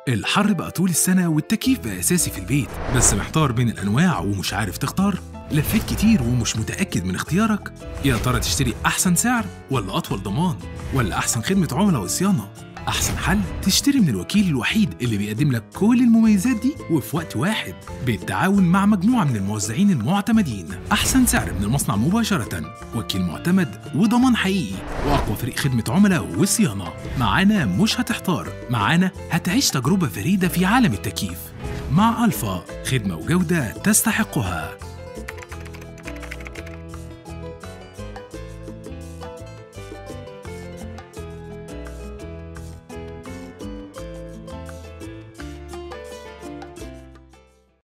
الحر بقى طول السنة والتكييف بقى أساسي في البيت بس محتار بين الأنواع ومش عارف تختار لفيت كتير ومش متأكد من اختيارك يا ترى تشتري أحسن سعر ولا أطول ضمان ولا أحسن خدمة عملاء وصيانة أحسن حل تشتري من الوكيل الوحيد اللي بيقدم لك كل المميزات دي وفي وقت واحد بالتعاون مع مجموعة من الموزعين المعتمدين أحسن سعر من المصنع مباشرة وكيل معتمد وضمان حقيقي وأقوى فريق خدمة عملاء وصيانة معانا مش هتحتار معانا هتعيش تجربة فريدة في عالم التكييف مع ألفا خدمة وجودة تستحقها